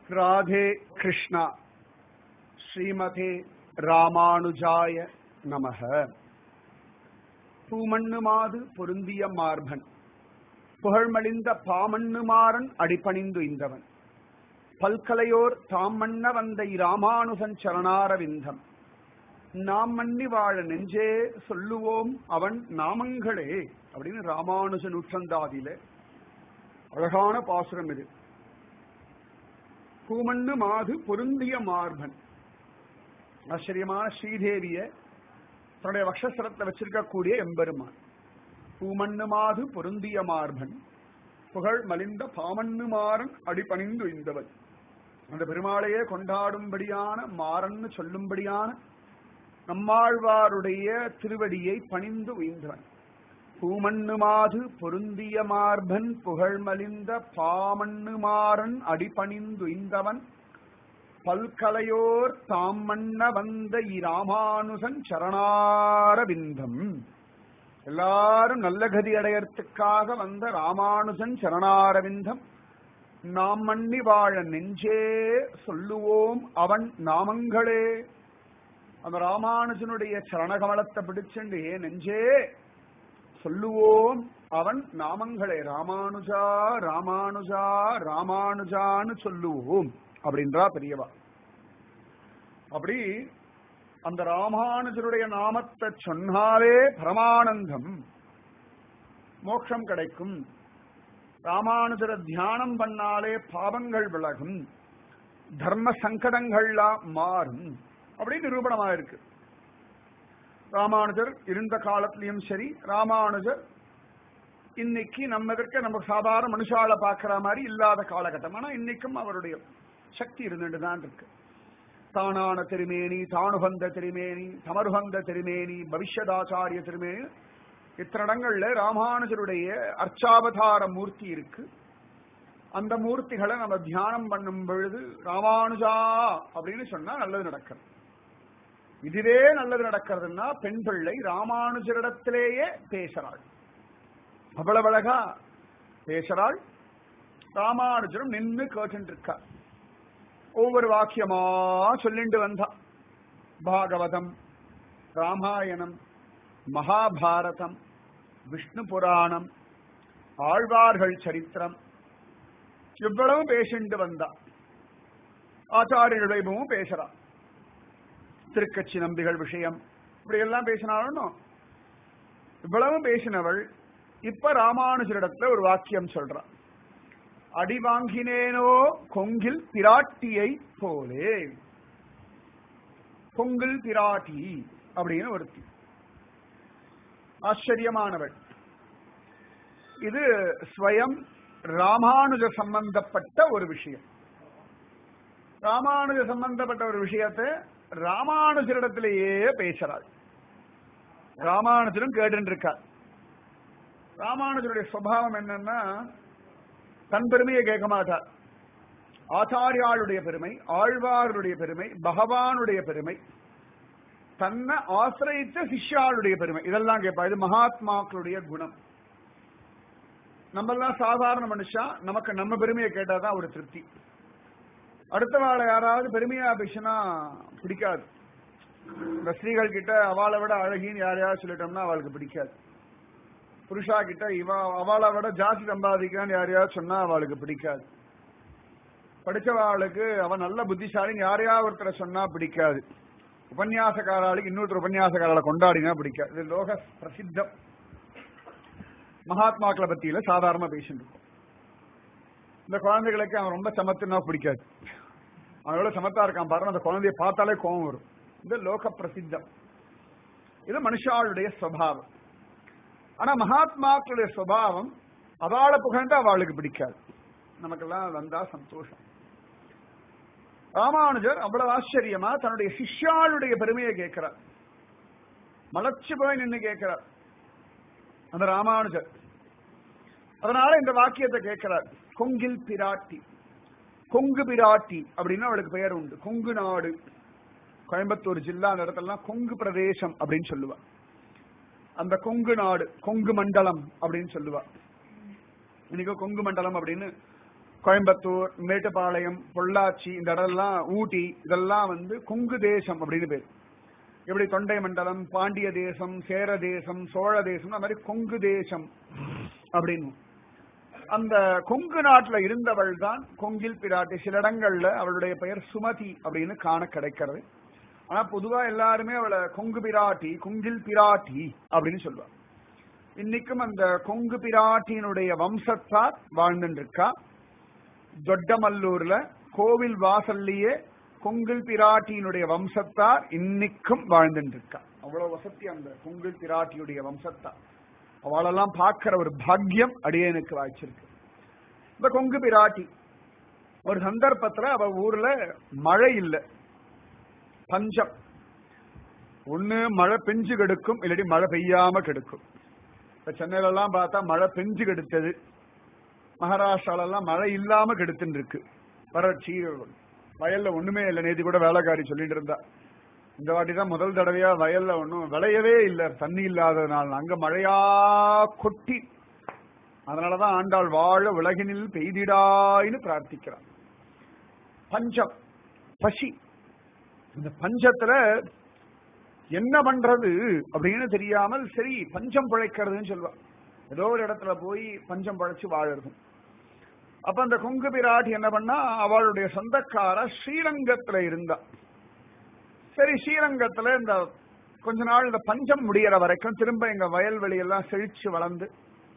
ராதே கிருஷ்ணா ஸ்ரீமதே ராமானுஜாய நமக பூமண்ணு மாது பொருந்திய மார்பன் புகழ்மலிந்த பாமண்ணுமாறன் அடிபணிந்து இந்தவன் பல்கலையோர் தாம் மன்ன வந்த இராமானுசன் சரணாரவிந்தம் நாம் மன்னி வாழ நெஞ்சே சொல்லுவோம் அவன் நாமங்களே அப்படின்னு ராமானுஜ நூற்றந்தாதியில அழகான பாசுரம் இது பூமண்ணு மாது பொருந்திய மார்பன் ஆச்சரியமான ஸ்ரீதேவிய தன்னுடைய வக்ஷஸ்தலத்தை வச்சிருக்கக்கூடிய எம்பெருமான் பூமண்ணு மாது பொருந்திய மார்பன் புகழ் மலிந்த பாமண்ணு மாறன் அடிபணிந்து இந்தவன் அந்த பெருமாளையே கொண்டாடும்படியான மாறன்னு சொல்லும்படியான நம்மாழ்வாருடைய திருவடியை பணிந்து உயிர்ந்தவன் பூமண்ணு மாது பொருந்திய மார்பன் புகழ்மலிந்த பாமண்ணு மாறன் அடிபணிந்து இந்தவன் பல்கலையோர் தாம் மன்ன வந்த இராமானுசன் சரணாரவிந்தம் எல்லாரும் நல்ல கதி அடையறதுக்காக வந்த ராமானுஜன் சரணாரவிந்தம் நாம் மன்னி வாழ நெஞ்சே சொல்லுவோம் அவன் நாமங்களே அந்த ராமானுஜனுடைய சரணகமலத்தை பிடிச்சுண்டு ஏ நெஞ்சே சொல்லுவோம் அவன் நாமங்களே ராமானுஜா ராமானுஜா ராமானுஜான்னு சொல்லுவோம் அப்படின்றா பெரியவா அப்படி அந்த ராமானுஜருடைய நாமத்தை சொன்னாலே பரமானந்தம் மோட்சம் கிடைக்கும் ராமானுஜர தியானம் பண்ணாலே பாவங்கள் விலகும் தர்ம சங்கடங்கள்லாம் மாறும் அப்படின்னு நிரூபணமா இருக்கு ராமானுஜர் இருந்த காலத்திலையும் சரி ராமானுஜர் இன்னைக்கு நம்ம இருக்க நம்ம சாதாரண மனுஷால பாக்குற மாதிரி இல்லாத காலகட்டம் ஆனா இன்னைக்கும் அவருடைய சக்தி இருந்துட்டு தான் இருக்கு தானான திருமேனி தானுபந்த திருமேனி தமருபந்த திருமேனி பவிஷ்யதாச்சாரிய திருமேனி இத்தனை இடங்கள்ல ராமானுஜருடைய அர்ச்சாவதார மூர்த்தி இருக்கு அந்த மூர்த்திகளை நம்ம தியானம் பண்ணும் பொழுது ராமானுஜா அப்படின்னு சொன்னா நல்லது நடக்கிறது இதுவே நல்லது நடக்கிறதுன்னா பெண் பிள்ளை ராமானுஜரிடத்திலேயே பேசுறாள் அவ்வளவு அழகா பேசுறாள் ராமானுஜரும் நின்று கேட்டு இருக்கா ஒவ்வொரு வாக்கியமா சொல்லிட்டு வந்தா பாகவதம் ராமாயணம் மகாபாரதம் விஷ்ணு புராணம் ஆழ்வார்கள் சரித்திரம் இவ்வளவு பேசிட்டு வந்தா ஆச்சாரிய வைபவமும் பேசுறா திருக்கட்சி நம்பிகள் விஷயம் இப்படி எல்லாம் பேசினாலும் இவ்வளவு பேசினவள் இப்ப ராமானுஜரிடத்துல ஒரு வாக்கியம் சொல்றான் அடி வாங்கினேனோ கொங்கில் பிராட்டியை போலே கொங்கில் பிராட்டி அப்படின்னு ஒருத்தி ஆச்சரியமானவள் இது ஸ்வயம் ராமானுஜ சம்பந்தப்பட்ட ஒரு விஷயம் ராமானுஜ சம்பந்தப்பட்ட ஒரு விஷயத்தை ராமானுஜரிடத்திலேயே பேசுறாள் ராமானுஜரும் கேட்டு இருக்கார் ராமானுஜருடைய சுவாவம் என்னன்னா தன் பெருமையை கேட்க மாட்டார் ஆச்சாரியாளுடைய பெருமை ஆழ்வாருடைய பெருமை பகவானுடைய பெருமை தன்னை ஆசிரியித்த சிஷ்யாளுடைய பெருமை இதெல்லாம் கேட்பா இது மகாத்மாக்களுடைய குணம் நம்ம எல்லாம் சாதாரண மனுஷா நமக்கு நம்ம பெருமையை கேட்டாதான் ஒரு திருப்தி அடுத்த வாழை யாராவது பெருமையா பேசினா பிடிக்காது இந்த ஸ்திரீகள் கிட்ட அவளை விட அழகின்னு யாரையாவது சொல்லிட்டோம்னா அவளுக்கு பிடிக்காது புருஷா கிட்ட இவ அவளை விட ஜாஸ்தி சம்பாதிக்கிறான்னு யாரையாவது சொன்னா அவளுக்கு பிடிக்காது படிச்சவாளுக்கு அவன் நல்ல புத்திசாலின்னு யாரையாவது ஒருத்தரை சொன்னா பிடிக்காது உபன்யாசக்காராளுக்கு இன்னொருத்தர் உபன்யாசக்காரால கொண்டாடினா பிடிக்காது இது லோக பிரசித்தம் மகாத்மாக்களை பத்தியில சாதாரண பேசிட்டு இருக்கும் இந்த குழந்தைகளுக்கு அவன் ரொம்ப சமத்துனா பிடிக்காது அவன் எவ்வளவு சமத்தா இருக்கான் பாருங்க அந்த குழந்தைய பார்த்தாலே கோபம் வரும் இது லோக பிரசித்தம் இது மனுஷாளுடைய சுவாவம் ஆனா மகாத்மாக்களுடைய சுவாவம் அவளை புகழ்ந்து அவளுக்கு பிடிக்காது நமக்கெல்லாம் வந்தா சந்தோஷம் ராமானுஜர் அவ்வளவு ஆச்சரியமா தன்னுடைய சிஷ்யாளுடைய பெருமையை கேட்கிறார் மலர்ச்சி போய் நின்று கேட்கிறார் அந்த ராமானுஜர் அதனால இந்த வாக்கியத்தை கேட்கிறார் கொங்கில் பிராட்டி கொங்கு பிராட்டி அப்படின்னு அவளுக்கு பெயர் உண்டு கொங்கு நாடு கோயம்புத்தூர் ஜில்லா அந்த இடத்துலலாம் கொங்கு பிரதேசம் அப்படின்னு சொல்லுவா அந்த கொங்கு நாடு கொங்கு மண்டலம் அப்படின்னு சொல்லுவா இன்னைக்கு கொங்கு மண்டலம் அப்படின்னு கோயம்புத்தூர் மேட்டுப்பாளையம் பொள்ளாச்சி இந்த இடம்லாம் ஊட்டி இதெல்லாம் வந்து கொங்கு தேசம் அப்படின்னு பேர் எப்படி தொண்டை மண்டலம் பாண்டிய தேசம் சேர தேசம் சோழ தேசம் அந்த மாதிரி கொங்கு தேசம் அப்படின்னு அந்த கொங்கு நாட்டுல இருந்தவள் தான் கொங்கில் பிராட்டி சில இடங்கள்ல அவளுடைய பெயர் சுமதி அப்படின்னு காண கிடைக்கிறது ஆனா பொதுவா எல்லாருமே அவளை கொங்கு பிராட்டி கொங்கில் பிராட்டி அப்படின்னு சொல்லுவாங்க இன்னைக்கும் அந்த கொங்கு பிராட்டியினுடைய வம்சத்தார் வாழ்ந்துட்டு இருக்கா தொட்டமல்லூர்ல கோவில் வாசல்லையே கொங்கில் பிராட்டியினுடைய வம்சத்தார் இன்னைக்கும் வாழ்ந்துட்டு இருக்கா அவ்வளவு வசதி அந்த கொங்கில் பிராட்டியுடைய வம்சத்தார் அவளெல்லாம் பார்க்கிற ஒரு பாக்கியம் அடியனுக்கு வாய்ச்சிருக்கு இந்த கொங்கு பிராட்டி ஒரு சந்தர்ப்பத்துல அவ ஊர்ல மழை இல்லை பஞ்சம் ஒண்ணு மழை பெஞ்சு கெடுக்கும் இல்லாட்டி மழை பெய்யாம கெடுக்கும் இப்ப சென்னையில எல்லாம் பார்த்தா மழை பெஞ்சு கெடுத்தது மகாராஷ்டிரால எல்லாம் மழை இல்லாம கெடுத்துன்னு இருக்கு வறட்சி வயல்ல ஒண்ணுமே இல்லை நேதி கூட வேலைக்காரி சொல்லிட்டு இருந்தா இந்த வாட்டி தான் முதல் தடவையா வயல்ல ஒன்றும் விளையவே இல்லை தண்ணி இல்லாததுனால அங்க மழையா கொட்டி அதனாலதான் ஆண்டாள் வாழ உலகினில் பெய்திடாயின்னு பிரார்த்திக்கிறான் பஞ்சம் பசி இந்த பஞ்சத்துல என்ன பண்றது அப்படின்னு தெரியாமல் சரி பஞ்சம் பிழைக்கிறதுன்னு சொல்லுவா ஏதோ ஒரு இடத்துல போய் பஞ்சம் பழைச்சு வாழறது அப்ப அந்த கொங்கு பிராட்டி என்ன பண்ணா அவளுடைய சொந்தக்கார ஸ்ரீரங்கத்துல இருந்தா சரி ஸ்ரீரங்கத்துல இந்த கொஞ்ச நாள் இந்த பஞ்சம் முடியற வரைக்கும் திரும்ப எங்க வயல்வெளி எல்லாம் செழிச்சு வளர்ந்து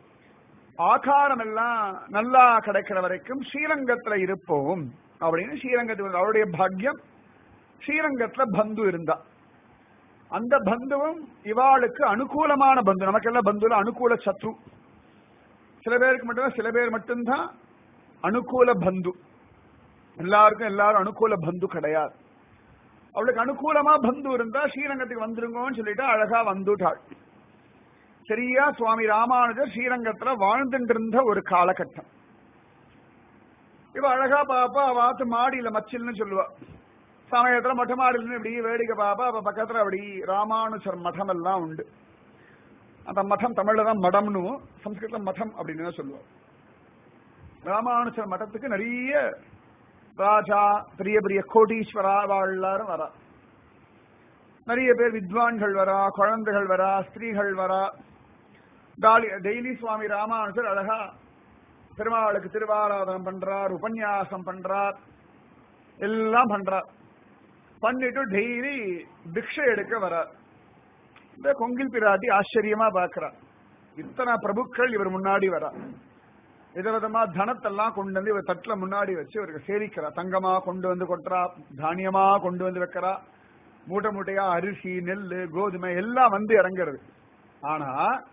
ஆகாரம் எல்லாம் நல்லா கிடைக்கிற வரைக்கும் ஸ்ரீரங்கத்துல இருப்போம் அப்படின்னு ஸ்ரீரங்கத்துக்கு அவருடைய பாக்கியம் ஸ்ரீரங்கத்துல பந்து இருந்தா அந்த பந்துவும் இவாளுக்கு அனுகூலமான பந்து நமக்கெல்லாம் பந்துல அனுகூல சத்ரு சில பேருக்கு மட்டும்தான் சில பேர் மட்டும்தான் அனுகூல பந்து எல்லாருக்கும் எல்லாரும் அனுகூல பந்து கிடையாது அவளுக்கு அனுகூலமா பந்து இருந்தா ஸ்ரீரங்கத்துக்கு வந்துருங்கன்னு சொல்லிட்டு அழகா வந்துட்டாள் சரியா சுவாமி ராமானுஜர் ஸ்ரீரங்கத்துல வாழ்ந்துட்டு இருந்த ஒரு காலகட்டம் இவ அழகா பாப்பா வாத்து மாடியில மச்சில்னு சொல்லுவா சமயத்துல மொட்டை மாடியில இப்படி வேடிக்கை பாப்பா அப்ப பக்கத்துல அப்படி ராமானுஜர் மடம் எல்லாம் உண்டு அந்த மடம் தமிழ்ல தான் மடம்னு சம்ஸ்கிருதம் மடம் அப்படின்னு தான் சொல்லுவோம் ராமானுஜர் மடத்துக்கு நிறைய ராஜா பெரிய பெரிய கோடீஸ்வரா அவள் எல்லாரும் வரா நிறைய பேர் வித்வான்கள் வரா குழந்தைகள் வரா ஸ்திரீகள் வரா டெய்லி சுவாமி ராமானுஜர் அழகா பெருமாளுக்கு திருவாராதனம் பண்றார் உபன்யாசம் பண்றார் எல்லாம் பண்றார் பண்ணிட்டு டெய்லி பிக்ஷை எடுக்க வரார் இந்த கொங்கில் பிராட்டி ஆச்சரியமா பாக்குறார் இத்தனை பிரபுக்கள் இவர் முன்னாடி வரா விதவிதமா தனத்தெல்லாம் கொண்டு வந்து இவர் தட்டுல முன்னாடி வச்சு இவருக்கு சேவிக்கிறா தங்கமா கொண்டு வந்து கொட்டுறா தானியமா கொண்டு வந்து வைக்கிறா மூட்டை மூட்டையா அரிசி நெல் கோதுமை எல்லாம் வந்து இறங்குறது ஆனா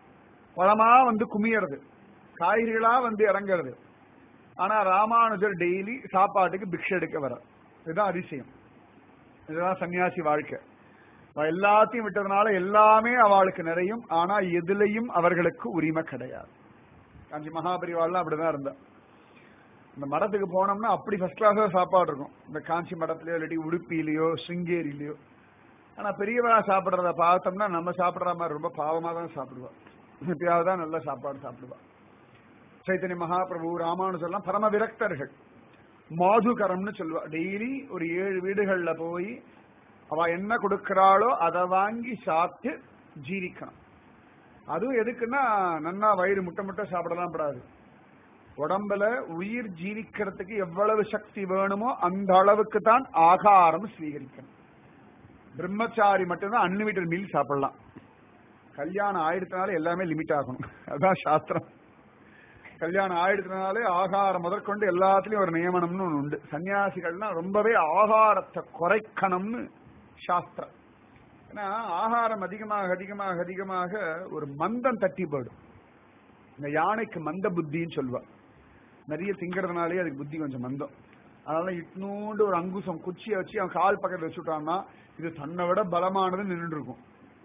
பழமா வந்து குமியறது காய்கறிகளா வந்து இறங்குறது ஆனா ராமானுஜர் டெய்லி சாப்பாட்டுக்கு பிக்ஷை எடுக்க வர இதுதான் அதிசயம் இதுதான் சன்னியாசி வாழ்க்கை எல்லாத்தையும் விட்டதுனால எல்லாமே அவளுக்கு நிறையும் ஆனா எதுலையும் அவர்களுக்கு உரிமை கிடையாது காஞ்சி மகாபரிவாள்லாம் அப்படிதான் இருந்தா இந்த மடத்துக்கு போனோம்னா அப்படி ஃபர்ஸ்ட் கிளாஸ் சாப்பாடு இருக்கும் இந்த காஞ்சி மடத்துலயோ இல்லாட்டி உடுப்பிலையோ சிங்கேரியிலையோ ஆனா பெரியவரா சாப்பிடுறத பார்த்தோம்னா நம்ம சாப்பிடுற மாதிரி ரொம்ப பாவமா தான் சாப்பிடுவா எப்பயாவது தான் நல்ல சாப்பாடு சாப்பிடுவா சைத்தன்ய மகாபிரபு ராமானுஜர்லாம் பரம விரக்தர்கள் மாதுகரம்னு சொல்லுவா டெய்லி ஒரு ஏழு வீடுகள்ல போய் அவ என்ன கொடுக்கறாளோ அதை வாங்கி சாப்பிட்டு ஜீவிக்கணும் அதுவும் எதுக்குன்னா நன்னா வயிறு முட்டை முட்டை சாப்பிடலாம் படாது உடம்புல உயிர் ஜீவிக்கிறதுக்கு எவ்வளவு சக்தி வேணுமோ அந்த அளவுக்கு தான் ஆகாரம் ஸ்வீகரிக்கணும் பிரம்மச்சாரி மட்டும்தான் அன்லிமிட்டட் மீல் சாப்பிடலாம் கல்யாணம் ஆயிடுத்தினால எல்லாமே லிமிட் ஆகணும் அதுதான் சாஸ்திரம் கல்யாணம் ஆயிடுத்தினாலே ஆகாரம் முதற்கொண்டு எல்லாத்துலயும் ஒரு நியமனம்னு ஒண்ணு உண்டு சன்னியாசிகள்னா ரொம்பவே ஆகாரத்தை குறைக்கணும்னு சாஸ்திரம் ஏன்னா ஆகாரம் அதிகமாக அதிகமாக அதிகமாக ஒரு மந்தம் தட்டி போயிடும் இந்த யானைக்கு மந்த புத்தின்னு சொல்லுவா நிறைய திங்கிறதுனாலே அதுக்கு புத்தி கொஞ்சம் மந்தம் அதனால இட்னூண்டு ஒரு அங்குசம் குச்சியை வச்சு அவன் கால் பக்கத்துல வச்சுட்டான்னா இது தன்னை விட பலமானது நின்று இருக்கும்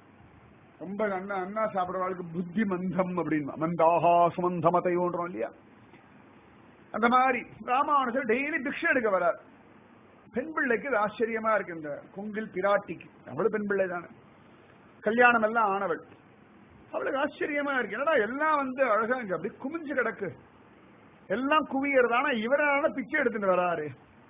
ரொம்ப அண்ணா அண்ணா சாப்பிடுறவங்களுக்கு புத்தி மந்தம் அப்படின்னு மந்தாஹா சுமந்தமதையோன்றோம் இல்லையா அந்த மாதிரி ராமானுஜர் டெய்லி பிக்ஷை எடுக்க வரார் பெண் பிள்ளைக்கு இது ஆச்சரியமா இருக்கு இந்த கொங்கில் பிராட்டிக்கு அவளு பெண் பிள்ளை தானே கல்யாணம் எல்லாம் ஆனவள் அவளுக்கு ஆச்சரியமா இருக்கு என்னடா எல்லாம் வந்து அழகா இங்க அப்படி குமிஞ்சு கிடக்கு எல்லாம் குவியறது ஆனா இவரால பிச்சை எடுத்துட்டு வராரு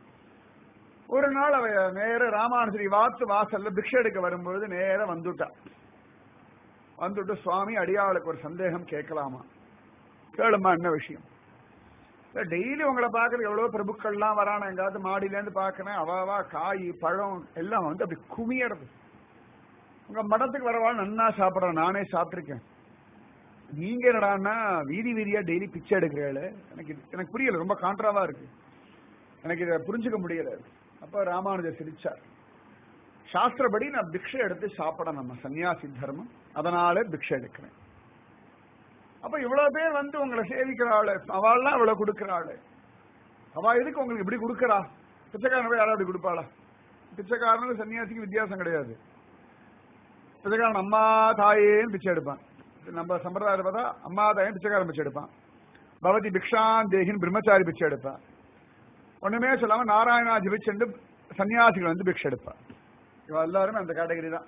ஒரு நாள் அவ நேர ராமானுஜரி வாத்து வாசல்ல பிக்ஷை எடுக்க வரும்பொழுது நேர வந்துட்டா வந்துட்டு சுவாமி அடியாளுக்கு ஒரு சந்தேகம் கேட்கலாமா கேளுமா என்ன விஷயம் டெய்லி உங்களை பாக்குறது எவ்வளவு பிரபுக்கள்லாம் வரான எங்காவது மாடியில இருந்து பாக்குறேன் அவாவா காய் பழம் எல்லாம் வந்து அப்படி குமியறது உங்க மடத்துக்கு வரவா நன்னா சாப்பிடுறேன் நானே சாப்பிட்டிருக்கேன் நீங்க என்னடான்னா வீதி வீதியா டெய்லி பிச்சை எடுக்கிறீங்களே எனக்கு இது- எனக்கு புரியல ரொம்ப கான்ட்ராவா இருக்கு எனக்கு இதை புரிஞ்சுக்க முடியல அப்ப ராமானுஜர் சிரிச்சார் சாஸ்திரப்படி நான் பிக்ஷை எடுத்து சாப்பிடணும் நம்ம சன்னியாசி தர்மம் அதனால பிக்ஷை எடுக்கிறேன் அப்ப இவ்வளவு பேர் வந்து உங்களை சேவிக்கிறாள் அவள்லாம் இவ்வளவு கொடுக்கிறாள் அவ எதுக்கு உங்களுக்கு இப்படி கொடுக்கறா பிச்சைக்காரன் போய் யாராவது இப்படி கொடுப்பாளா பிச்சைக்காரனுக்கு சன்னியாசிக்கு வித்தியாசம் கிடையாது பிச்சைக்காரன் அம்மா தாயேன்னு பிச்சை எடுப்பான் நம்ம சம்பிரதாயத்தை பார்த்தா அம்மா தாயும் பிச்சைக்காரன் பிச்சை எடுப்பான் பவதி பிக்ஷான் தேகின் பிரம்மச்சாரி பிச்சை எடுப்பான் ஒண்ணுமே சொல்லாம நாராயணா ஜிபிச்சுண்டு சன்னியாசிகள் வந்து பிக்ஷை எடுப்பான் இவ எல்லாருமே அந்த கேட்டகரி தான்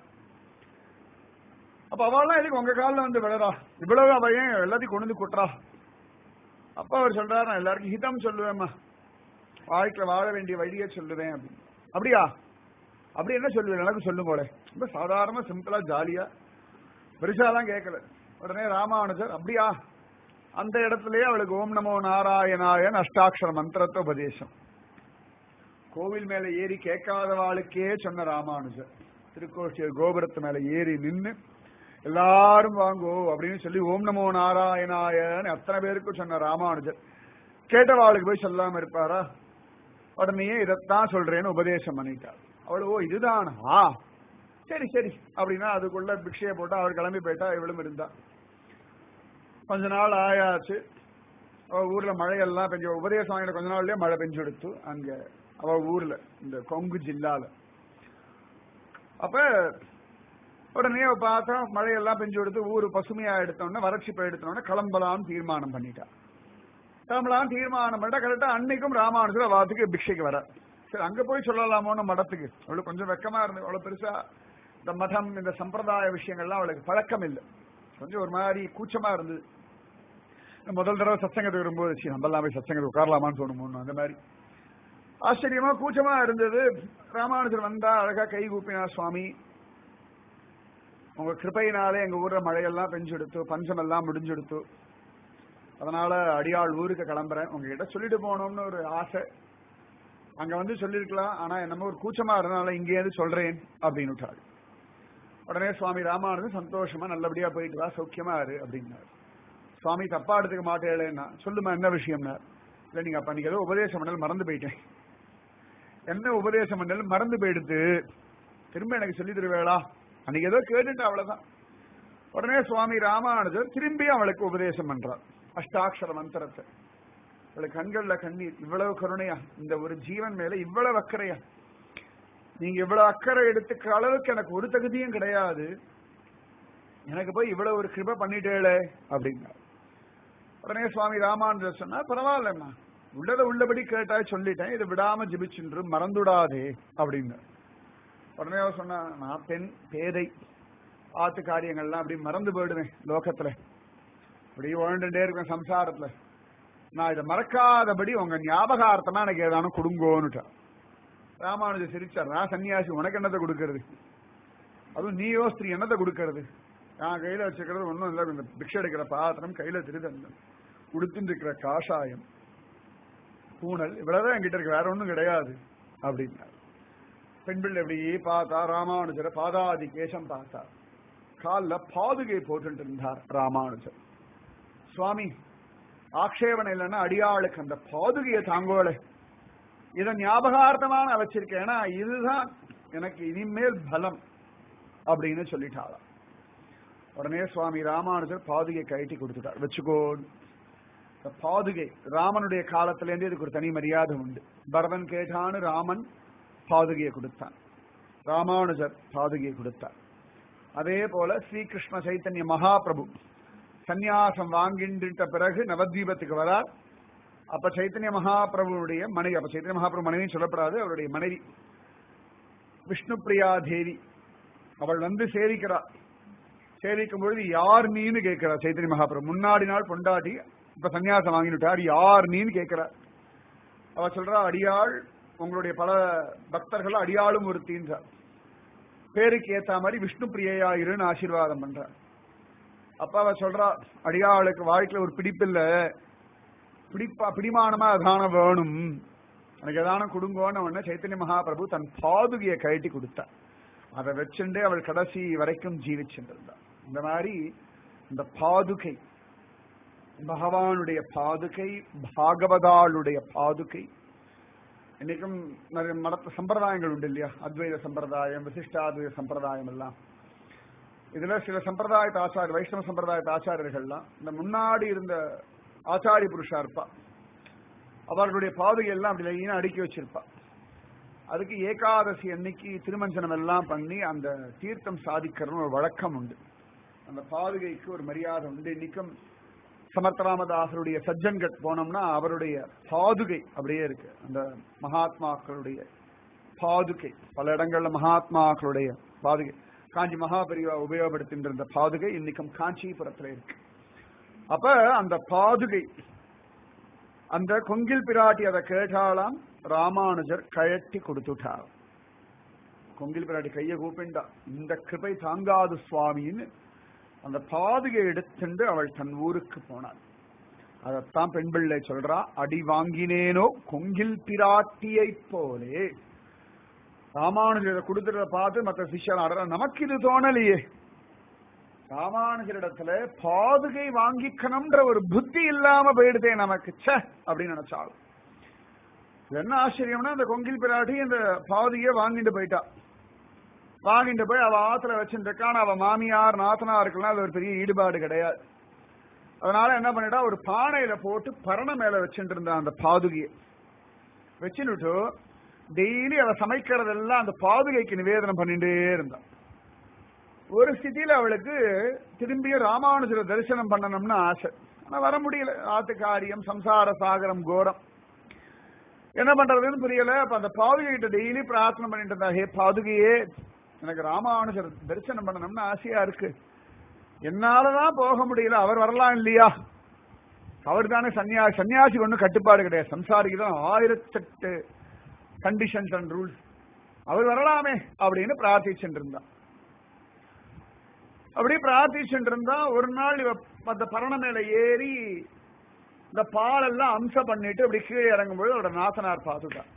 அப்ப அவள்லாம் எதுக்கு உங்க காலில் வந்து விழறா இவ்வளவு அவ ஏன் எல்லாத்தையும் கொண்டு வந்து கொட்டுறா அப்ப அவர் சொல்றாரு நான் எல்லாருக்கும் ஹிதம் சொல்லுவேம்மா வாழ்க்கையில வாழ வேண்டிய வழியை சொல்லுவேன் அப்படின்னு அப்படியா அப்படி என்ன சொல்லுவேன் எனக்கு சொல்லுங்களே ரொம்ப சாதாரண சிம்பிளா ஜாலியா பெருசாலாம் கேட்கல உடனே ராமானுஜர் அப்படியா அந்த இடத்துலயே அவளுக்கு ஓம் நமோ நாராயணாயன் அஷ்டாட்சர மந்திரத்தை உபதேசம் கோவில் மேல ஏறி கேட்காதவாளுக்கே சொன்ன ராமானுஜர் திருக்கோஷ்டியர் கோபுரத்து மேல ஏறி நின்னு எல்லாரும் வாங்கோ அப்படின்னு சொல்லி ஓம் நமோ நாராயணாயன்னு அத்தனை பேருக்கும் சொன்ன ராமானுஜர் கேட்டவாளுக்கு போய் சொல்லாம இருப்பாரா உடனே இதைத்தான் சொல்றேன்னு உபதேசம் பண்ணிட்டார் அவள் ஓ இதுதானா சரி சரி அப்படின்னா அதுக்குள்ள பிக்ஷையை போட்டா அவர் கிளம்பி போயிட்டா இவளும் இருந்தா கொஞ்ச நாள் ஆயாச்சு அவ ஊர்ல மழையெல்லாம் பெஞ்சு உபதேசம் வாங்கின கொஞ்ச நாள்லயே மழை பெஞ்சு எடுத்து அங்க அவ ஊர்ல இந்த கொங்கு ஜில்லால அப்ப உடனே அவ பார்த்தா மழையெல்லாம் பெஞ்சு எடுத்து ஊர் பசுமையா எடுத்தோடனே வறட்சி போய் எடுத்தோடனே கிளம்பலாம்னு தீர்மானம் பண்ணிட்டா கிளம்பலாம் தீர்மானம் பண்ணிட்டா கரெக்டா அன்னைக்கும் ராமானுஜர் வாத்துக்கு பிக்ஷைக்கு வர சரி அங்க போய் சொல்லலாமோன்னு மடத்துக்கு அவளுக்கு கொஞ்சம் வெக்கமா இருந்தது அவ்வளவு பெருசா இந்த மதம் இந்த சம்பிரதாய விஷயங்கள்லாம் அவளுக்கு பழக்கம் இல்லை கொஞ்சம் ஒரு மாதிரி கூச்சமா இருந்தது முதல் தடவை சத்சங்கத்துக்கு வரும்போது சரி நம்ம எல்லாம் போய் சத்சங்கத்துக்கு உட்காரலாமான்னு தோணுமோன்னு அந்த மாதிரி ஆச்சரியமா கூச்சமா இருந்தது ராமானுஜர் வந்தா அழகா கை கூப்பினா சுவாமி உங்க கிருபையினாலே எங்க ஊர்ல மழையெல்லாம் பெஞ்செடுத்து பஞ்சம் எல்லாம் முடிஞ்செடுத்து அதனால அடியாள் ஊருக்கு கிளம்புறேன் உங்ககிட்ட சொல்லிட்டு போகணும்னு ஒரு ஆசை அங்க வந்து சொல்லிருக்கலாம் ஆனா என்னமோ ஒரு கூச்சமா இருந்தனால இங்கே இருந்து சொல்றேன் அப்படின்னு விட்டாள் உடனே சுவாமி ராமானுஜன் சந்தோஷமா நல்லபடியா போயிட்டு வா சௌக்கியமா இரு அப்படின்னாரு சுவாமி தப்பா எடுத்துக்க மாட்டேன்னா சொல்லுமா என்ன விஷயம்னா இல்ல நீங்க அப்ப நீங்க ஏதோ உபதேசம் பண்ணல மறந்து போயிட்டேன் என்ன உபதேசம் பண்ணல மறந்து போயிடுத்து திரும்ப எனக்கு சொல்லி தருவேளா அன்னைக்கு ஏதோ கேட்டுட்டு அவ்வளவுதான் உடனே சுவாமி ராமானுஜர் திரும்பி அவளுக்கு உபதேசம் பண்றார் அஷ்டாட்சர மந்திரத்தை அவளுக்கு கண்கள்ல கண்ணீர் இவ்வளவு கருணையா இந்த ஒரு ஜீவன் மேல இவ்வளவு அக்கறையா நீங்க இவ்வளவு அக்கறை எடுத்துக்கிற அளவுக்கு எனக்கு ஒரு தகுதியும் கிடையாது எனக்கு போய் இவ்வளவு ஒரு கிருப பண்ணிட்டேளே அப்படின்னார் உடனே சுவாமி ராமானுஜர் சொன்னா பரவாயில்லண்ணா உள்ளத உள்ளபடி கேட்டா சொல்லிட்டேன் இதை விடாம ஜிபிச்சுன்று மறந்துடாதே அப்படின்னு உடனே அவர் சொன்னா நான் பெண் பேதை ஆத்து காரியங்கள்லாம் அப்படி மறந்து போயிடுவேன் லோகத்துல அப்படி வாழ்ந்துட்டே இருக்கேன் சம்சாரத்துல நான் இதை மறக்காதபடி உங்க ஞாபகார்த்தமா எனக்கு ஏதானும் கொடுங்கோன்னுட்டா ராமானுஜர் சிரிச்சார் நான் சன்னியாசி உனக்கு என்னத்தை கொடுக்கறது அதுவும் நீயோ ஸ்திரீ என்னத்தை கொடுக்கறது நான் கையில வச்சுக்கிறது ஒன்றும் இல்லை இந்த பிக்ஷை எடுக்கிற பாத்திரம் கையில திருதண்டம் உடுத்துட்டு இருக்கிற காஷாயம் பூனல் இவ்வளவுதான் என்கிட்ட இருக்கு வேற ஒண்ணும் கிடையாது அப்படின்னார் பெண் பிள்ளை எப்படி பார்த்தா ராமானுஜரை பாதாதி கேசம் பார்த்தா காலில் பாதுகை போட்டுட்டு இருந்தார் ராமானுஜர் சுவாமி ஆக்ஷேபனை இல்லைன்னா அடியாளுக்கு அந்த பாதுகையை தாங்கோல இதை ஞாபகார்த்தமா நான் வச்சிருக்கேன் ஏன்னா இதுதான் எனக்கு இனிமேல் பலம் அப்படின்னு சொல்லிட்டாளாம் உடனே சுவாமி ராமானுஜர் பாதுகை கழட்டி கொடுத்துட்டார் வச்சுக்கோ இந்த பாதுகை ராமனுடைய காலத்திலேருந்து இதுக்கு ஒரு தனி மரியாதை உண்டு பரதன் கேட்டான்னு ராமன் பாதுகையை கொடுத்தான் ராமானுஜர் பாதுகையை கொடுத்தார் அதே போல ஸ்ரீகிருஷ்ண சைத்தன்ய மகாபிரபு சந்நியாசம் வாங்கின்ற பிறகு நவத்வீபத்துக்கு வரார் அப்ப சைத்தன்ய மகாபிரபுடைய மனைவி அப்ப சைத்தன்ய மகாபிரபு மனைவி சொல்லப்படாது அவருடைய மனைவி விஷ்ணுபிரியா தேவி அவள் வந்து சேவிக்கிறார் சேவிக்கும் பொழுது யார் நீன்னு கேட்கிறார் சைத்தன்ய மகாபிரபு முன்னாடி நாள் பொண்டாட்டி இப்ப சன்னியாசம் வாங்கினுட்டார் யார் நீன்னு கேட்கிறார் அவ சொல்றா அடியாள் உங்களுடைய பல பக்தர்கள் அடியாளும் ஒருத்தின்றார் பேருக்கு ஏத்த மாதிரி விஷ்ணு பிரியையா இருன்னு ஆசீர்வாதம் பண்றார் அப்ப அவ சொல்றா அடியாளுக்கு வாழ்க்கையில ஒரு பிடிப்பில்ல பிடிப்பா பிடிமானமா அதான வேணும் எனக்கு எதான கொடுங்கோன்னு உடனே சைத்தன்ய மகாபிரபு தன் பாதுகையை கழட்டி கொடுத்தார் அதை வச்சுட்டே அவள் கடைசி வரைக்கும் ஜீவிச்சுருந்தாள் இந்த மாதிரி இந்த பாதுகை பகவானுடைய பாதுகை பாகவதாளுடைய பாதுகை இன்னைக்கும் நிறைய மத சம்பிரதாயங்கள் உண்டு இல்லையா அத்வைத சம்பிரதாயம் விசிஷ்டாத்வைத சம்பிரதாயம் எல்லாம் இதுல சில சம்பிரதாயத்து ஆச்சாரிய வைஷ்ணவ சம்பிரதாயத்து ஆச்சாரியர்கள்லாம் இந்த முன்னாடி இருந்த ஆச்சாரிய புருஷா இருப்பா அவர்களுடைய பாதுகை எல்லாம் அப்படி லைனா அடுக்கி வச்சிருப்பா அதுக்கு ஏகாதசி அன்னைக்கு திருமஞ்சனம் எல்லாம் பண்ணி அந்த தீர்த்தம் சாதிக்கிறன்னு ஒரு வழக்கம் உண்டு அந்த பாதுகைக்கு ஒரு மரியாதை உண்டு இன்னைக்கும் சமர்த்தராமதாசருடைய சஜ்ஜன்கட் போனோம்னா அவருடைய பாதுகை அப்படியே இருக்கு அந்த மகாத்மாக்களுடைய பாதுகை பல இடங்கள்ல மகாத்மாக்களுடைய பாதுகை காஞ்சி மகாபெரிவா உபயோகப்படுத்தின்ற இந்த பாதுகை இன்னைக்கும் காஞ்சிபுரத்துல இருக்கு அப்ப அந்த பாதுகை அந்த கொங்கில் பிராட்டி அதை கேட்டாலாம் ராமானுஜர் கழட்டி கொடுத்துட்டார் கொங்கில் பிராட்டி கையை கூப்பிண்டா இந்த கிருபை தாங்காது சுவாமின்னு அந்த பாதுகை எடுத்துண்டு அவள் தன் ஊருக்கு போனாள் அதத்தான் பெண் பிள்ளை சொல்றா அடி வாங்கினேனோ கொங்கில் பிராட்டியை போலே ராமானுஜரை கொடுத்துறத பார்த்து மற்ற சிஷ்யன் ஆடுற நமக்கு இது தோணலையே ராமானுஜரிடத்துல பாதுகை வாங்கிக்கணும்ன்ற ஒரு புத்தி இல்லாம போயிடுதே நமக்கு ச அப்படின்னு நினைச்சாலும் என்ன ஆச்சரியம்னா அந்த கொங்கில் பிராட்டி இந்த பாதுகையை வாங்கிட்டு போயிட்டா வாங்கிட்டு போய் அவ ஆத்துல வச்சுட்டு இருக்கான் அவ மாமியார் நாத்தனாருக்கெல்லாம் அது ஒரு பெரிய ஈடுபாடு கிடையாது அதனால என்ன பண்ணிட்டா ஒரு பானையில போட்டு பரண மேல வச்சுட்டு இருந்தா அந்த பாதுகையை வச்சுட்டு டெய்லி அவ சமைக்கிறதெல்லாம் அந்த பாதுகைக்கு நிவேதனம் பண்ணிட்டே இருந்தா ஒரு ஸ்திதியில அவளுக்கு திரும்பியும் ராமானுஜரை தரிசனம் பண்ணணும்னு ஆசை ஆனா வர முடியல ஆத்து காரியம் சம்சார சாகரம் கோரம் என்ன பண்றதுன்னு புரியல அப்ப அந்த பாதுகை கிட்ட டெய்லி பிரார்த்தனை பண்ணிட்டு இருந்தா ஹே பாதுகையே எனக்கு ராமானுஜர் தரிசனம் பண்ணணும்னு ஆசையா இருக்கு என்னாலதான் போக முடியல அவர் வரலாம் இல்லையா அவர் தானே சன்னியாசி சன்னியாசி ஒன்றும் கட்டுப்பாடு கிடையாது சம்சாரிக்கு தான் ஆயிரத்தெட்டு கண்டிஷன்ஸ் அண்ட் ரூல்ஸ் அவர் வரலாமே அப்படின்னு பிரார்த்திச்சுட்டு இருந்தான் அப்படியே பிரார்த்திச்சுட்டு இருந்தா ஒரு நாள் இவ அந்த பரண மேல ஏறி இந்த பாலெல்லாம் அம்சம் பண்ணிட்டு அப்படி கீழே இறங்கும்போது அவரோட நாசனார் பார்த்துட்டான்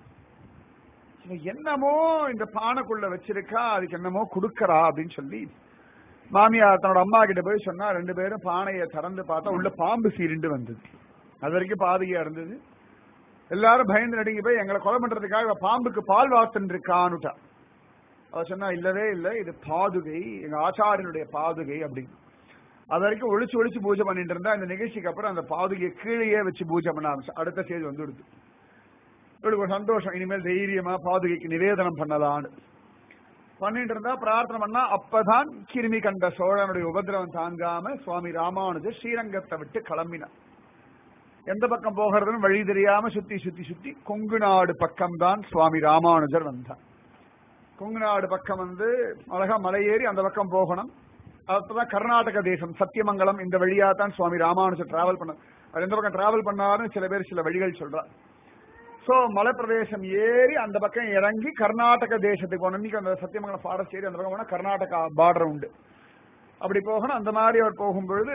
என்னமோ இந்த பானைக்குள்ள வச்சிருக்கா அதுக்கு என்னமோ கொடுக்கறா அப்படின்னு சொல்லி மாமியார் தன்னோட அம்மா கிட்ட போய் சொன்னா ரெண்டு பேரும் பானையை திறந்து பார்த்தா உள்ள பாம்பு சீரிண்டு வந்தது அது வரைக்கும் பாதுகையா இருந்தது எல்லாரும் பயந்து நடுங்கி போய் எங்களை கொலை பண்றதுக்காக பாம்புக்கு பால் வாசன் இருக்கான்னுட்டா அவ சொன்னா இல்லவே இல்லை இது பாதுகை எங்க ஆச்சாரியனுடைய பாதுகை அப்படின்னு அது வரைக்கும் ஒழிச்சு ஒழிச்சு பூஜை பண்ணிட்டு இருந்தா இந்த நிகழ்ச்சிக்கு அப்புறம் அந்த பாதுகையை கீழேயே வச்சு பூஜை பண்ண ஆரம்பிச்சு அடுத்த ஸ்டேஜ் வந்துடுது இவளுக்கு ஒரு சந்தோஷம் இனிமேல் தைரியமா பாதுகைக்கு நிவேதனம் பண்ணலான்னு பண்ணிட்டு இருந்தா பிரார்த்தனை பண்ணா அப்பதான் கிருமி கண்ட சோழனுடைய உபதிரவம் தாங்காம சுவாமி ராமானுஜர் ஸ்ரீரங்கத்தை விட்டு கிளம்பினார் எந்த பக்கம் போகிறதுன்னு வழி தெரியாம சுத்தி சுத்தி சுத்தி கொங்கு நாடு பக்கம்தான் சுவாமி ராமானுஜர் வந்தார் கொங்கு நாடு பக்கம் வந்து அழகா மலையேறி அந்த பக்கம் போகணும் அப்பதான் கர்நாடக தேசம் சத்தியமங்கலம் இந்த வழியா தான் சுவாமி ராமானுஜர் டிராவல் பண்ண அது எந்த பக்கம் டிராவல் பண்ணாருன்னு சில பேர் சில வழிகள் சொல்றார் சோ மலைப்பிரதேசம் ஏறி அந்த பக்கம் இறங்கி கர்நாடக தேசத்துக்கு போகணும் இன்னைக்கு அந்த சத்தியமங்கலம் ஃபாரஸ்ட் ஏறி அந்த பக்கம் போனா கர்நாடகா பார்டர் உண்டு அப்படி போகணும் அந்த மாதிரி அவர் போகும்பொழுது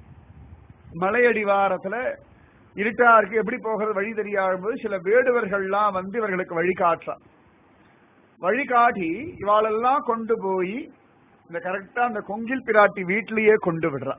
மலையடிவாரத்துல இருட்டா இருக்கு எப்படி போகிறது வழி தெரியாத சில வேடுவர்கள்லாம் வந்து இவர்களுக்கு வழி காட்டுறா வழிகாட்டி இவாளெல்லாம் கொண்டு போய் இந்த கரெக்டா அந்த கொங்கில் பிராட்டி வீட்லயே கொண்டு விடுறா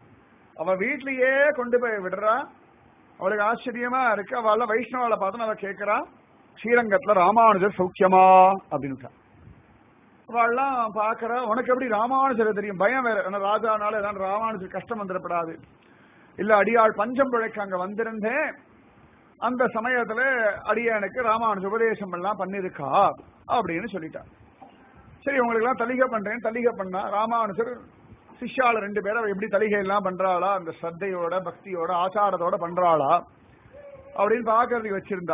அவ வீட்லயே கொண்டு போய் விடுறா அவளுக்கு ஆச்சரியமா இருக்கு அவள வைஷ்ணவால பார்த்து அவ கேட்கிறா ஸ்ரீரங்கத்துல ராமானுஜர் சௌக்கியமா அப்படின்னு அவள்லாம் பாக்குறா உனக்கு எப்படி ராமானுஜரை தெரியும் பயம் வேற ஏன்னா ராஜானால ஏதாவது ராமானுஜர் கஷ்டம் வந்துடப்படாது இல்ல அடியாள் பஞ்சம் பிழைக்க அங்க வந்திருந்தேன் அந்த சமயத்துல அடியானுக்கு ராமானுஜ உபதேசம் எல்லாம் பண்ணிருக்கா அப்படின்னு சொல்லிட்டா சரி உங்களுக்கு எல்லாம் தலிகை பண்றேன் தலிகை பண்ணா ராமானுஜர் சிஷ்யால ரெண்டு பேரும் அவ எப்படி தலிகை எல்லாம் பண்றாளா அந்த ஸ்ரத்தையோட பக்தியோட ஆச்சாரத்தோட பண்றாளா அப்படின்னு பாக்குறதுக்கு வச்சிருந்தா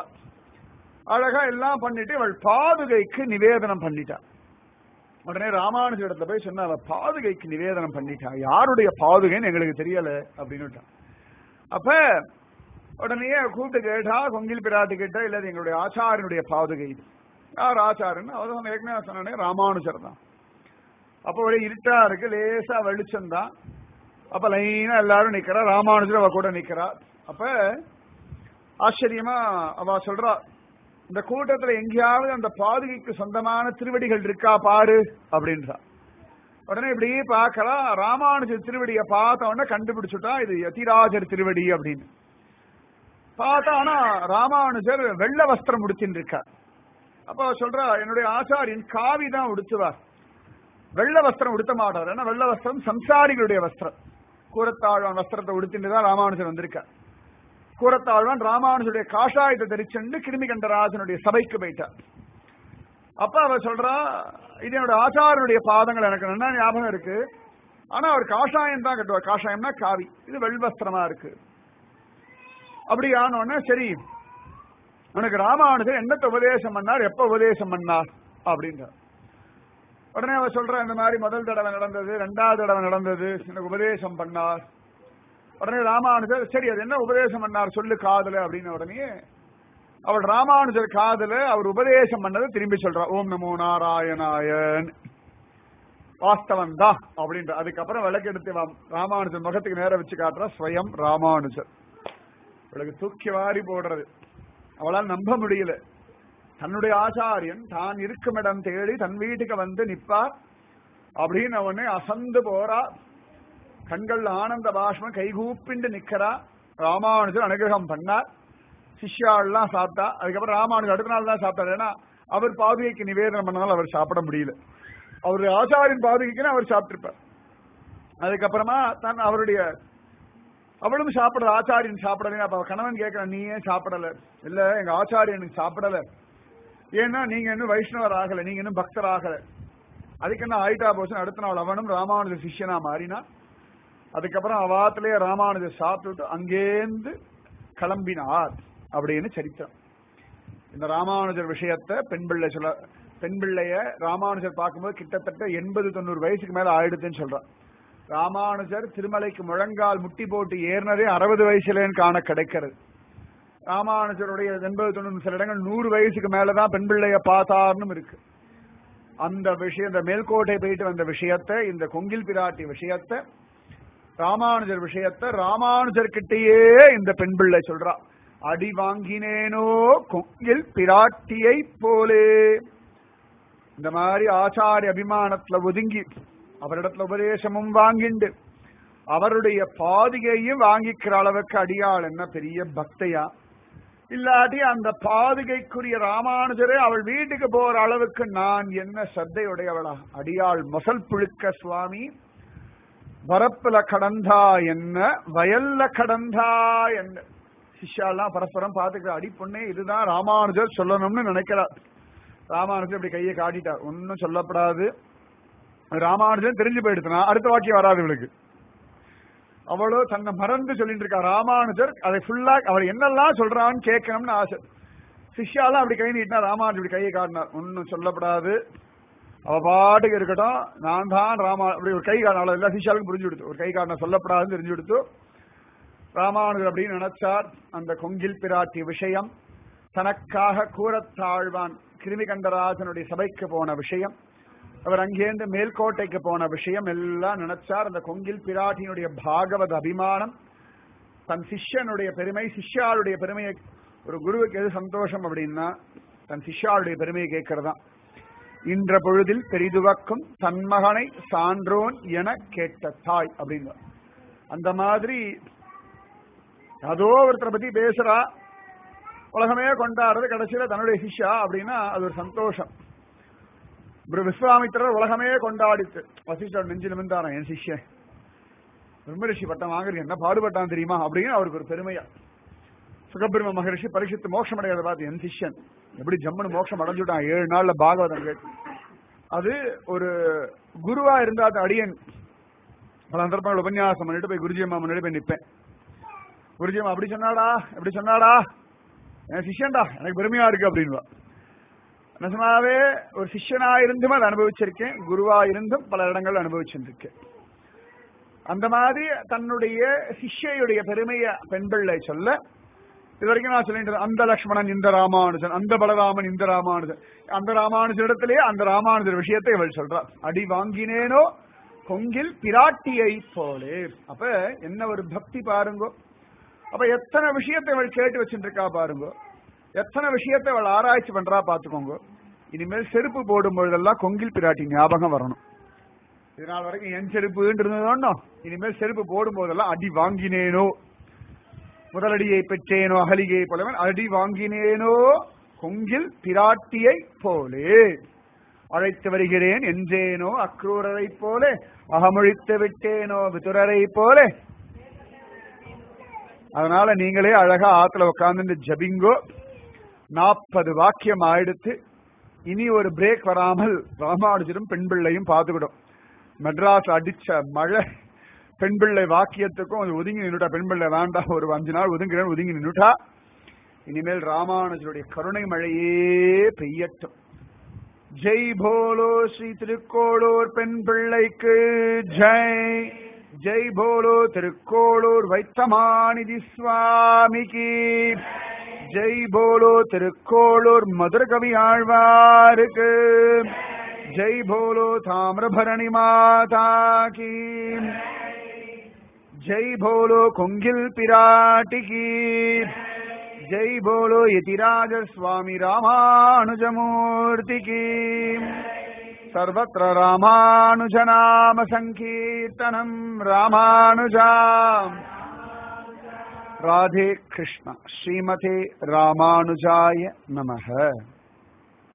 அழகா எல்லாம் பண்ணிட்டு அவள் பாதுகைக்கு நிவேதனம் பண்ணிட்டா உடனே ராமானுஜ இடத்துல போய் சொன்ன அவ பாதுகைக்கு நிவேதனம் பண்ணிட்டா யாருடைய பாதுகைன்னு எங்களுக்கு தெரியல அப்படின்னு அப்ப உடனே கூப்பிட்டு கேட்டா கொங்கில் பிராட்டி கிட்ட இல்ல இது எங்களுடைய ஆச்சாரியனுடைய பாதுகை இது யார் ஆச்சாரன் அவர் ஏற்கனவே சொன்னே ராமானுஜர் தான் அப்ப ஒரே இருட்டா இருக்கு லேசா வெளிச்சம் தான் அப்ப லைனா எல்லாரும் நிக்கிறா ராமானுஜர் அவ கூட நிக்கிறா அப்ப ஆச்சரியமா அவ சொல்றா இந்த கூட்டத்துல எங்கேயாவது அந்த பாதுகைக்கு சொந்தமான திருவடிகள் இருக்கா பாரு அப்படின்றா உடனே இப்படி பார்க்கறா ராமானுஜர் திருவடியை பார்த்த உடனே கண்டுபிடிச்சுட்டா இது யதிராஜர் திருவடி அப்படின்னு பார்த்தா ஆனா ராமானுஜர் வெள்ள வஸ்திரம் உடுத்தின்னு இருக்கார் அப்ப அவ சொல்றா என்னுடைய ஆச்சாரியன் காவி தான் உடுத்துவார் வெள்ள வஸ்திரம் உடுத்த மாட்டார் ஏன்னா வெள்ள வஸ்திரம் சம்சாரிகளுடைய வஸ்திரம் கூரத்தாழ்வான் வஸ்திரத்தை உடுத்திட்டு தான் ராமானுஜர் வந்திருக்கார் கூரத்தாழ்வான் ராமானுஜருடைய காஷாயத்தை தரிச்சுண்டு கிருமி கண்டராஜனுடைய சபைக்கு போயிட்டார் அப்ப அவ சொல்றா இது என்னோட ஆச்சாரனுடைய பாதங்கள் எனக்கு நல்லா ஞாபகம் இருக்கு ஆனா அவர் காஷாயம் தான் கட்டுவார் காஷாயம்னா காவி இது வெள்வஸ்திரமா இருக்கு அப்படி ஆன உடனே சரி உனக்கு ராமானுஜர் என்னத்தை உபதேசம் பண்ணார் எப்ப உபதேசம் பண்ணார் அப்படின்றார் உடனே அவ சொல்ற இந்த மாதிரி முதல் தடவை நடந்தது ரெண்டாவது தடவை நடந்தது எனக்கு உபதேசம் பண்ணார் உடனே ராமானுஜர் சரி அது என்ன உபதேசம் பண்ணார் சொல்லு காதல அப்படின்னு உடனே அவள் ராமானுஜர் காதல அவர் உபதேசம் பண்ணதை திரும்பி சொல்றா ஓம் நமோ நாராயணாயன் வாஸ்தவன் தான் அப்படின்ற அதுக்கப்புறம் விளக்கெடுத்து வா- ராமானுஜர் முகத்துக்கு நேர வச்சு காட்டுறா ஸ்வயம் ராமானுஜர் இவளுக்கு தூக்கி வாரி போடுறது அவளால் நம்ப முடியல தன்னுடைய ஆச்சாரியன் தான் இருக்கும் இடம் தேடி தன் வீட்டுக்கு வந்து நிப்பார் அப்படின்னு உடனே அசந்து போறா கண்கள் ஆனந்த பாஷ்மம் கைகூப்பிண்டு நிக்கிறா ராமானுஜர் அனுகிரகம் பண்ணார் சிஷ்யாள்லாம் சாப்பிட்டா அதுக்கப்புறம் ராமானுஜர் அடுத்த நாள் தான் சாப்பிட்டார் ஏன்னா அவர் பாதுகைக்கு நிவேதனம் பண்ணனால அவர் சாப்பிட முடியல அவர் ஆச்சாரியன் பாதுகைக்குன்னு அவர் சாப்பிட்டிருப்பார் அதுக்கப்புறமா தன் அவருடைய அவளும் சாப்பிடல ஆச்சாரியன் சாப்பிடல அப்ப அவ கணவன் கேட்கிறான் நீ ஏன் சாப்பிடல இல்ல எங்க ஆச்சாரியனுக்கு சாப்பிடல ஏன்னா நீங்க இன்னும் வைஷ்ணவர் ஆகல நீங்க இன்னும் பக்தர் ஆகல அதுக்கு என்ன ஆயிட்டா போச்சு அடுத்த நாள் அவனும் ராமானுஜ சிஷ்யனா மாறினா அதுக்கப்புறம் அவாத்திலேயே ராமானுஜர் சாப்பிட்டுட்டு அங்கேந்து கிளம்பினார் அப்படின்னு சரித்திரம் இந்த ராமானுஜர் விஷயத்த பெண் பிள்ளை சொல்ல பெண் பிள்ளைய ராமானுஜர் பார்க்கும்போது கிட்டத்தட்ட எண்பது தொண்ணூறு வயசுக்கு மேல ஆயிடுதுன்னு சொல்றான் ராமானுஜர் திருமலைக்கு முழங்கால் முட்டி போட்டு ஏறினதே அறுபது வயசுலேன்னு காண கிடைக்கிறது ராமானுஜருடைய எண்பது தொண்ணூறு சில இடங்கள் நூறு வயசுக்கு மேலதான் பெண் பிள்ளைய பார்த்தார்னு இருக்கு அந்த விஷயம் இந்த மேல்கோட்டை போயிட்டு வந்த விஷயத்த இந்த கொங்கில் பிராட்டி விஷயத்த ராமானுஜர் விஷயத்த ராமானுஜர் கிட்டேயே இந்த பெண் பிள்ளை சொல்றா அடி வாங்கினேனோ கொங்கில் பிராட்டியை போலே இந்த மாதிரி ஆச்சாரிய அபிமானத்துல ஒதுங்கி அவரிடத்துல உபதேசமும் வாங்கிண்டு அவருடைய பாதுகையும் வாங்கிக்கிற அளவுக்கு அடியாள் என்ன பெரிய பக்தையா இல்லாட்டி அந்த பாதுகைக்குரிய ராமானுஜரே அவள் வீட்டுக்கு போற அளவுக்கு நான் என்ன சத்தையுடையவளா அடியாள் மொசல் புழுக்க சுவாமி வரப்புல கடந்தா என்ன வயல்ல கடந்தா என்ன சிஷ்யாலாம் பரஸ்பரம் பாத்துக்கிற அடி பொண்ணே இதுதான் ராமானுஜர் சொல்லணும்னு நினைக்கிறார் ராமானுஜர் இப்படி கையை காட்டிட்டார் ஒன்னும் சொல்லப்படாது ராமானுஜன் தெரிஞ்சு போயிடுச்சுனா அடுத்த வாக்கியம் வராது இவளுக்கு அவளோ தன்னை மறந்து சொல்லிட்டு இருக்கா ராமானுஜர் அதை ஃபுல்லா அவர் என்னெல்லாம் சொல்றான்னு கேட்கணும்னு ஆசை சிஷ்யாலாம் அப்படி கை நீட்டினா ராமானுஜர் இப்படி கையை காட்டினார் ஒன்னும் சொல்லப்படாது அவ பாட்டுக்கு இருக்கட்டும் நான் தான் ராமா அப்படி ஒரு கை காட்டினால எல்லா சிஷ்யாவுக்கும் புரிஞ்சு கொடுத்து ஒரு கை காட்டின சொல்லப்படாதுன்னு தெரிஞ்சு கொடுத்து ராமானுஜர் அப்படின்னு நினைச்சார் அந்த கொங்கில் பிராட்டி விஷயம் தனக்காக கூறத்தாழ்வான் கிருமிகண்டராஜனுடைய சபைக்கு போன விஷயம் அவர் அங்கேருந்து மேல்கோட்டைக்கு போன விஷயம் எல்லாம் நினைச்சார் அந்த கொங்கில் பிராட்டியினுடைய பாகவத அபிமானம் தன் சிஷ்யனுடைய பெருமை சிஷ்யாளுடைய பெருமையை ஒரு குருவுக்கு எது சந்தோஷம் அப்படின்னா தன் சிஷ்யாளுடைய பெருமையை கேட்கறதா இன்ற பொழுதில் பெரிதுவக்கும் தன் மகனை சான்றோன் என கேட்ட தாய் அப்படின்னு அந்த மாதிரி அதோ ஒருத்தரை பத்தி பேசுறா உலகமே கொண்டாடுறது கடைசியில தன்னுடைய சிஷ்யா அப்படின்னா அது ஒரு சந்தோஷம் ஒரு விஸ்வாமித்திரர் உலகமே கொண்டாடித்து வசிஷ்டர் நெஞ்சு நிமிந்தாரான் என் சிஷ்யன் பிரம்மரிஷி பட்டம் வாங்குறது என்ன பாடுபட்டான் தெரியுமா அப்படின்னு அவருக்கு ஒரு பெருமையா சுகபிரம மகரிஷி பரிசுத்து மோட்சம் அடையாத பார்த்து என் சிஷ்யன் எப்படி ஜம்முன்னு மோட்சம் அடைஞ்சுட்டான் ஏழு நாள்ல பாகவதம் கேட்டு அது ஒரு குருவா இருந்தா அது அடியன் பல சந்தர்ப்பங்கள் உபன்யாசம் பண்ணிட்டு போய் குருஜி அம்மா முன்னாடி போய் நிப்பேன் குருஜி அம்மா அப்படி சொன்னாடா எப்படி சொன்னாடா என் சிஷ்யன்டா எனக்கு பெருமையா இருக்கு அப்படின்வா நிஜமாவே ஒரு சிஷ்யனா இருந்தும் அதை அனுபவிச்சிருக்கேன் குருவா இருந்தும் பல இடங்கள் அனுபவிச்சிருக்கேன் அந்த மாதிரி தன்னுடைய சிஷ்யையுடைய பெருமைய பெண் பிள்ளை சொல்ல இது வரைக்கும் நான் சொல்லிட்டு அந்த லக்ஷ்மணன் இந்த ராமானுஜன் அந்த பலராமன் இந்த ராமானுஜன் அந்த ராமானுஜரிடத்திலேயே அந்த ராமானுஜர் விஷயத்தை இவள் சொல்றா அடி வாங்கினேனோ கொங்கில் பிராட்டியை போலே அப்ப என்ன ஒரு பக்தி பாருங்கோ அப்ப எத்தனை விஷயத்தை இவள் கேட்டு வச்சுட்டு இருக்கா பாருங்க எத்தனை விஷயத்தை அவள் ஆராய்ச்சி பண்றா பாத்துக்கோங்க இனிமேல் செருப்பு போடும் பொழுதெல்லாம் கொங்கில் பிராட்டி ஞாபகம் வரணும் இதனால் வரைக்கும் என் செருப்புன்னு இருந்ததோன்னோ இனிமேல் செருப்பு போடும் போதெல்லாம் அடி வாங்கினேனோ முதலடியை பெற்றேனோ அகலிகை போலவன் அடி வாங்கினேனோ கொங்கில் பிராட்டியை போலே அழைத்து வருகிறேன் என்றேனோ அக்ரூரரை போலே அகமொழித்து விட்டேனோ விதுரரை போலே அதனால நீங்களே அழகா ஆத்துல உட்கார்ந்து ஜபிங்கோ நாற்பது வாக்கியம் ஆயிடுத்து இனி ஒரு பிரேக் வராமல் ராமானுஜரும் பெண் பிள்ளையும் பார்த்துக்கிடும் மெட்ராஸ் அடிச்ச மழை பெண் பிள்ளை வாக்கியத்துக்கும் அது ஒதுங்கி நின்றுட்டா பெண் பிள்ளை வேண்டாம் ஒரு அஞ்சு நாள் ஒதுங்கிறேன் ஒதுங்கி நின்றுட்டா இனிமேல் ராமானுஜருடைய கருணை மழையே பெய்யட்டும் ஜெய் போலோ ஸ்ரீ திருக்கோளூர் பெண் பிள்ளைக்கு ஜெய் ஜெய் போலோ திருக்கோளூர் வைத்தமாநிதி சுவாமிக்கு ஜெய் போலோ திருக்கோளூர் மதுரகவி ஆழ்வாருக்கு ஜெய் போலோ தாமிரபரணி மாதா கி ஜெய் போலோ கொங்கில் பிராட்டி கி ஜெய் போலோ யதிராஜ சுவாமி ராமானுஜமூர்த்தி கி सर्वत्र रामानुजनाम सङ्कीर्तनम् रामानुजा राधे कृष्ण श्रीमते रामानुजाय नमः